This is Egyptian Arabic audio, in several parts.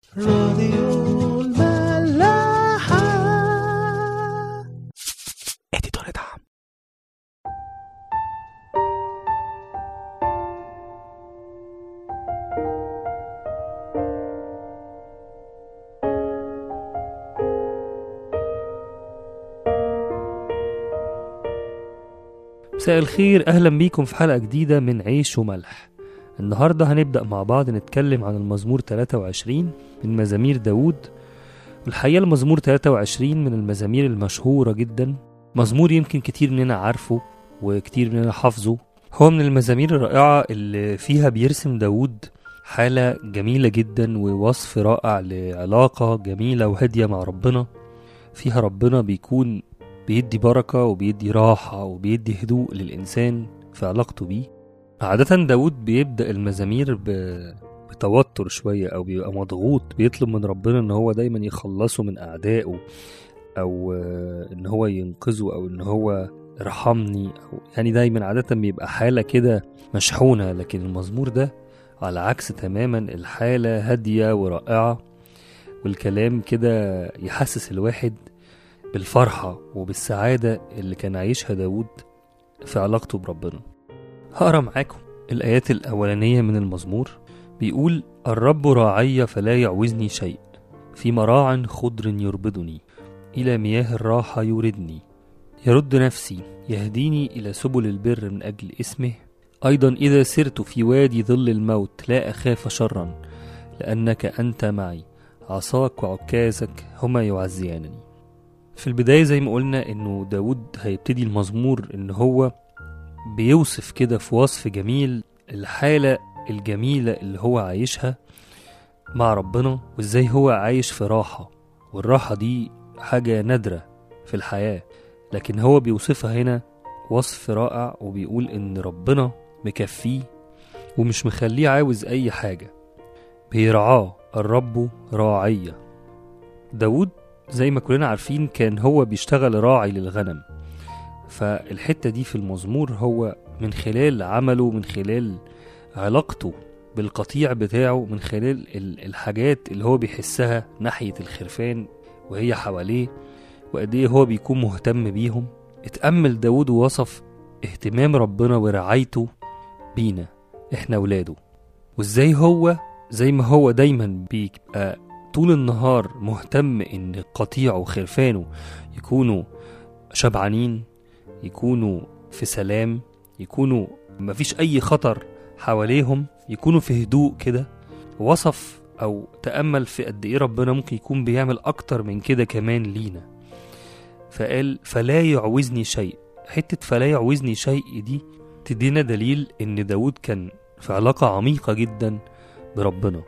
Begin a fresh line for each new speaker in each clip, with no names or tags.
راديو الملاحة
اديتور دعم مساء الخير اهلا بيكم في حلقة جديدة من عيش وملح النهاردة هنبدأ مع بعض نتكلم عن المزمور 23 من مزامير داوود والحقيقة المزمور 23 من المزامير المشهورة جدا مزمور يمكن كتير مننا عارفه وكتير مننا حافظه هو من المزامير الرائعة اللي فيها بيرسم داوود حالة جميلة جدا ووصف رائع لعلاقة جميلة وهادية مع ربنا فيها ربنا بيكون بيدي بركة وبيدي راحة وبيدي هدوء للإنسان في علاقته بيه عادة داود بيبدأ المزامير ب... بتوتر شوية أو بيبقى مضغوط بيطلب من ربنا إن هو دايما يخلصه من أعدائه أو آه، إن هو ينقذه أو إن هو يرحمني أو يعني دايما عادة بيبقى حالة كده مشحونة لكن المزمور ده على عكس تماما الحالة هادية ورائعة والكلام كده يحسس الواحد بالفرحة وبالسعادة اللي كان عايشها داود في علاقته بربنا هقرا معاكم الآيات الأولانية من المزمور بيقول الرب راعي فلا يعوزني شيء في مراع خضر يربدني إلى مياه الراحة يوردني يرد نفسي يهديني إلى سبل البر من أجل اسمه أيضا إذا سرت في وادي ظل الموت لا أخاف شرا لأنك أنت معي عصاك وعكازك هما يعزيانني في البداية زي ما قلنا إنه داود هيبتدي المزمور إن هو بيوصف كده في وصف جميل الحالة الجميلة اللي هو عايشها مع ربنا وإزاي هو عايش في راحة والراحة دي حاجة نادرة في الحياة لكن هو بيوصفها هنا وصف رائع وبيقول إن ربنا مكفيه ومش مخليه عاوز أي حاجة بيرعاه الرب راعية داود زي ما كلنا عارفين كان هو بيشتغل راعي للغنم فالحتة دي في المزمور هو من خلال عمله من خلال علاقته بالقطيع بتاعه من خلال ال- الحاجات اللي هو بيحسها ناحية الخرفان وهي حواليه وقد ايه هو بيكون مهتم بيهم اتأمل داود ووصف اهتمام ربنا ورعايته بينا احنا ولاده وازاي هو زي ما هو دايما بيبقى طول النهار مهتم ان قطيعه وخرفانه يكونوا شبعانين يكونوا في سلام يكونوا مفيش اي خطر حواليهم يكونوا في هدوء كده وصف او تامل في قد ايه ربنا ممكن يكون بيعمل اكتر من كده كمان لينا فقال فلا يعوزني شيء حته فلا يعوزني شيء دي تدينا دليل ان داود كان في علاقه عميقه جدا بربنا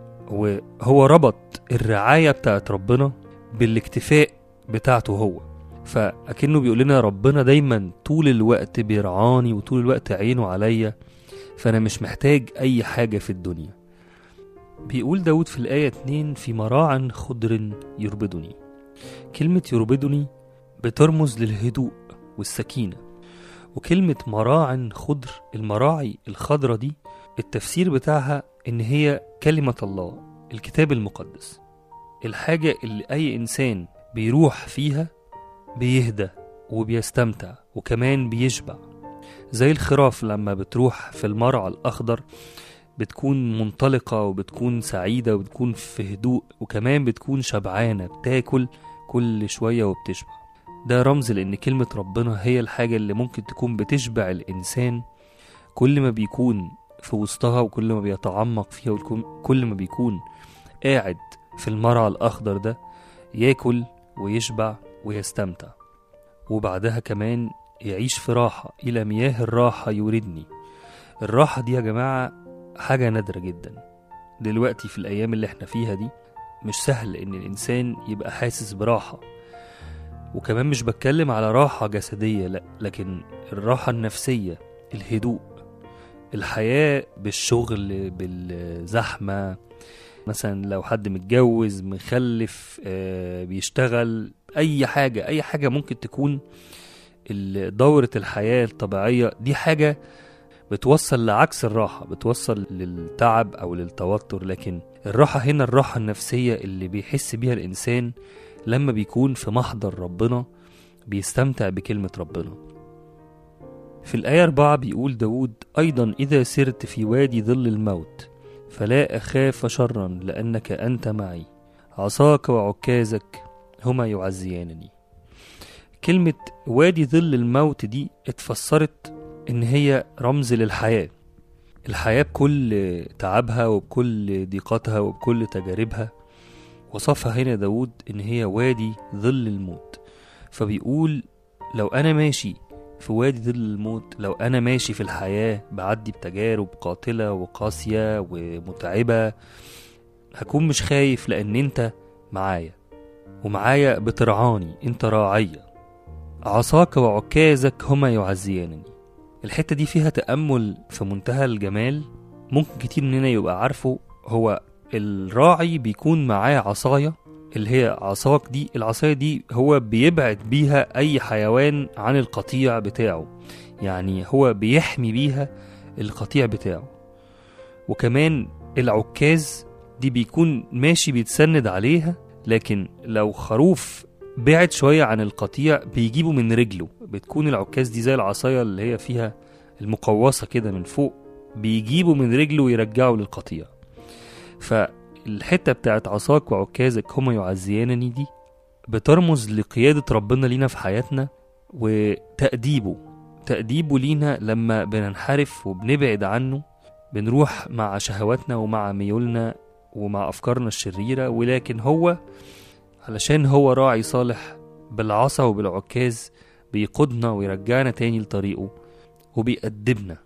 وهو ربط الرعايه بتاعت ربنا بالاكتفاء بتاعته هو فأكنه بيقول لنا ربنا دايما طول الوقت بيرعاني وطول الوقت عينه عليا فأنا مش محتاج أي حاجة في الدنيا بيقول داود في الآية 2 في مراع خضر يربدني كلمة يربدني بترمز للهدوء والسكينة وكلمة مراع خضر المراعي الخضرة دي التفسير بتاعها إن هي كلمة الله الكتاب المقدس الحاجة اللي أي إنسان بيروح فيها بيهدى وبيستمتع وكمان بيشبع زي الخراف لما بتروح في المرعى الأخضر بتكون منطلقة وبتكون سعيدة وبتكون في هدوء وكمان بتكون شبعانة بتاكل كل شوية وبتشبع ده رمز لأن كلمة ربنا هي الحاجة اللي ممكن تكون بتشبع الإنسان كل ما بيكون في وسطها وكل ما بيتعمق فيها وكل ما بيكون قاعد في المرعى الأخضر ده ياكل ويشبع ويستمتع وبعدها كمان يعيش في راحة إلى مياه الراحة يوردني الراحة دي يا جماعة حاجة نادرة جدا دلوقتي في الأيام اللي احنا فيها دي مش سهل إن الإنسان يبقى حاسس براحة وكمان مش بتكلم على راحة جسدية لأ لكن الراحة النفسية الهدوء الحياة بالشغل بالزحمة مثلا لو حد متجوز مخلف آه، بيشتغل اي حاجه اي حاجه ممكن تكون ال- دورة الحياة الطبيعية دي حاجة بتوصل لعكس الراحة بتوصل للتعب أو للتوتر لكن الراحة هنا الراحة النفسية اللي بيحس بيها الإنسان لما بيكون في محضر ربنا بيستمتع بكلمة ربنا في الآية أربعة بيقول داود أيضا إذا سرت في وادي ظل الموت فلا أخاف شرا لأنك أنت معي عصاك وعكازك هما يعزيانني كلمة وادي ظل الموت دي اتفسرت إن هي رمز للحياة الحياة بكل تعبها وبكل ضيقاتها وبكل تجاربها وصفها هنا داود إن هي وادي ظل الموت فبيقول لو أنا ماشي في وادي ظل الموت لو أنا ماشي في الحياة بعدي بتجارب قاتلة وقاسية ومتعبة هكون مش خايف لأن أنت معايا ومعايا بترعاني أنت راعية عصاك وعكازك هما يعزيانني الحتة دي فيها تأمل في منتهى الجمال ممكن كتير مننا يبقى عارفه هو الراعي بيكون معاه عصاية اللي هي عصاك دي العصاية دي هو بيبعد بيها أي حيوان عن القطيع بتاعه يعني هو بيحمي بيها القطيع بتاعه وكمان العكاز دي بيكون ماشي بيتسند عليها لكن لو خروف بعد شوية عن القطيع بيجيبه من رجله بتكون العكاز دي زي العصاية اللي هي فيها المقوصة كده من فوق بيجيبه من رجله ويرجعه للقطيع فالحتة بتاعت عصاك وعكازك هما يعزيانني دي بترمز لقيادة ربنا لينا في حياتنا وتأديبه تأديبه لينا لما بننحرف وبنبعد عنه بنروح مع شهواتنا ومع ميولنا ومع أفكارنا الشريرة ولكن هو علشان هو راعي صالح بالعصا وبالعكاز بيقودنا ويرجعنا تاني لطريقه وبيأدبنا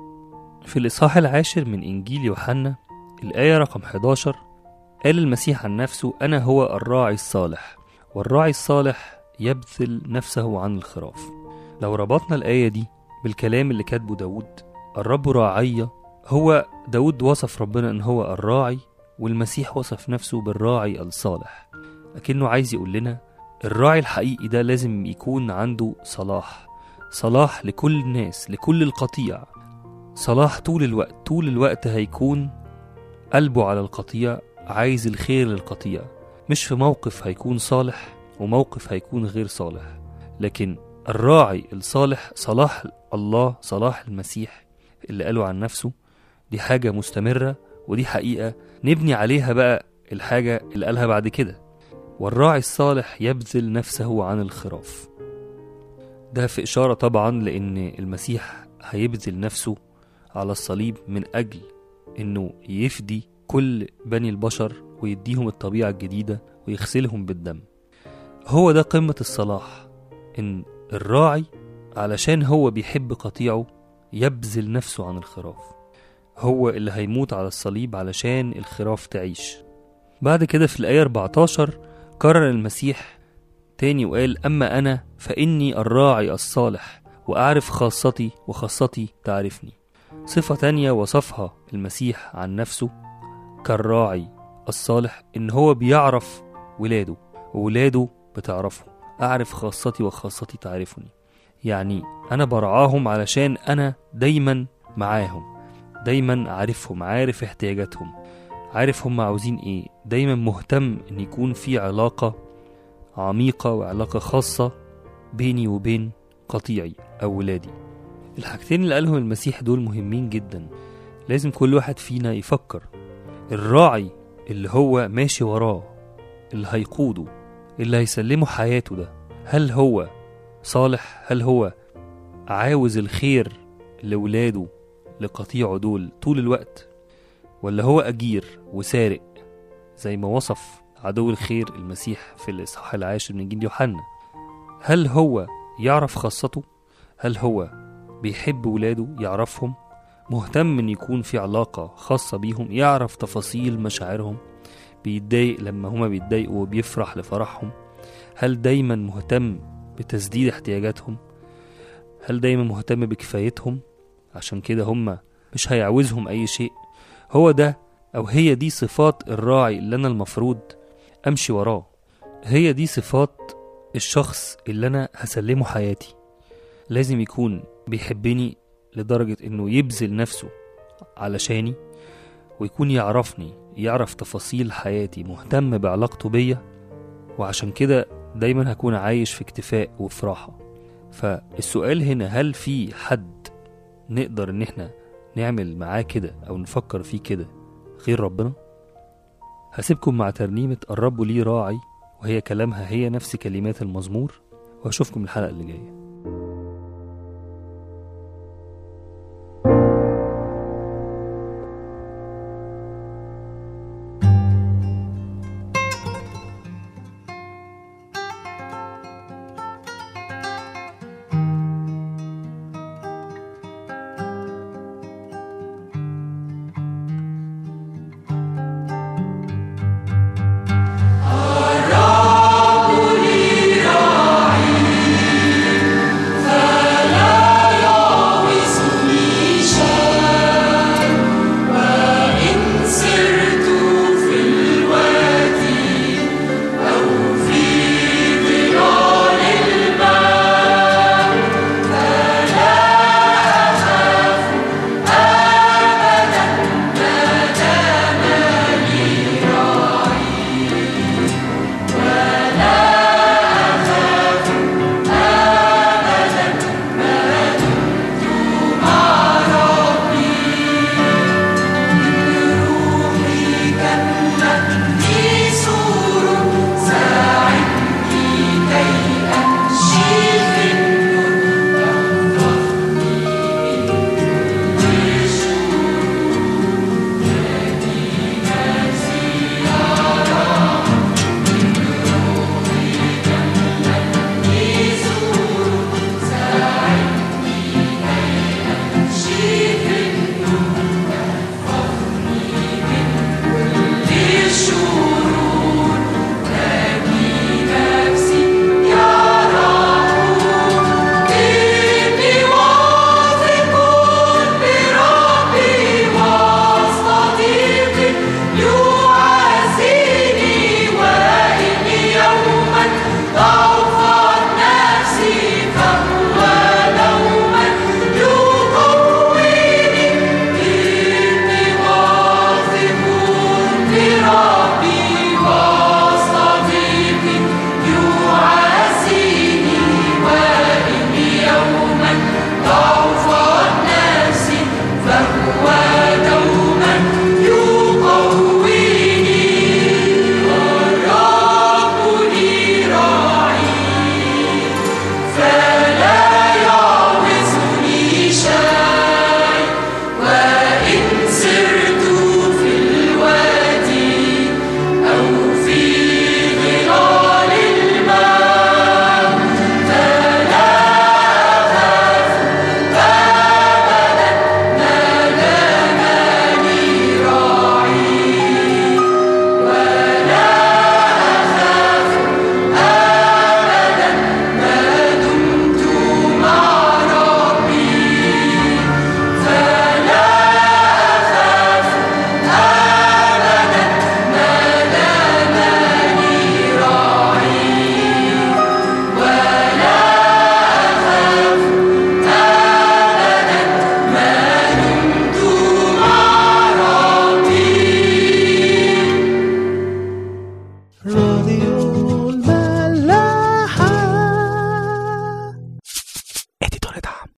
في الإصحاح العاشر من إنجيل يوحنا الآية رقم 11 قال المسيح عن نفسه أنا هو الراعي الصالح والراعي الصالح يبذل نفسه عن الخراف لو ربطنا الآية دي بالكلام اللي كاتبه داود الرب راعية هو داود وصف ربنا إن هو الراعي والمسيح وصف نفسه بالراعي الصالح لكنه عايز يقول لنا الراعي الحقيقي ده لازم يكون عنده صلاح صلاح لكل الناس لكل القطيع صلاح طول الوقت طول الوقت هيكون قلبه على القطيع عايز الخير للقطيع مش في موقف هيكون صالح وموقف هيكون غير صالح لكن الراعي الصالح صلاح الله صلاح المسيح اللي قاله عن نفسه دي حاجة مستمرة ودي حقيقة نبني عليها بقى الحاجة اللي قالها بعد كده والراعي الصالح يبذل نفسه عن الخراف ده في إشارة طبعا لأن المسيح هيبذل نفسه على الصليب من أجل إنه يفدي كل بني البشر ويديهم الطبيعة الجديدة ويغسلهم بالدم هو ده قمة الصلاح إن الراعي علشان هو بيحب قطيعه يبذل نفسه عن الخراف هو اللي هيموت على الصليب علشان الخراف تعيش بعد كده في الآية 14 كرر المسيح تاني وقال أما أنا فإني الراعي الصالح وأعرف خاصتي وخاصتي تعرفني صفة تانية وصفها المسيح عن نفسه كالراعي الصالح إن هو بيعرف ولاده وولاده بتعرفه أعرف خاصتي وخاصتي تعرفني يعني أنا برعاهم علشان أنا دايما معاهم دايما عارفهم عارف احتياجاتهم عارف هم عاوزين ايه دايما مهتم ان يكون في علاقة عميقة وعلاقة خاصة بيني وبين قطيعي أو ولادي الحاجتين اللي قالهم المسيح دول مهمين جدا لازم كل واحد فينا يفكر الراعي اللي هو ماشي وراه اللي هيقوده اللي هيسلمه حياته ده هل هو صالح هل هو عاوز الخير لولاده لقطيعه دول طول الوقت ولا هو أجير وسارق زي ما وصف عدو الخير المسيح في الإصحاح العاشر من إنجيل يوحنا هل هو يعرف خاصته هل هو بيحب ولاده يعرفهم مهتم ان يكون في علاقة خاصة بيهم يعرف تفاصيل مشاعرهم بيتضايق لما هما بيتضايقوا وبيفرح لفرحهم هل دايما مهتم بتسديد احتياجاتهم هل دايما مهتم بكفايتهم عشان كده هما مش هيعوزهم اي شيء هو ده او هي دي صفات الراعي اللي انا المفروض امشي وراه هي دي صفات الشخص اللي انا هسلمه حياتي لازم يكون بيحبني لدرجة إنه يبذل نفسه علشاني ويكون يعرفني يعرف تفاصيل حياتي مهتم بعلاقته بيا وعشان كده دايما هكون عايش في اكتفاء وفي راحة فالسؤال هنا هل في حد نقدر ان احنا نعمل معاه كده او نفكر فيه كده غير ربنا هسيبكم مع ترنيمة الرب لي راعي وهي كلامها هي نفس كلمات المزمور واشوفكم الحلقة اللي جايه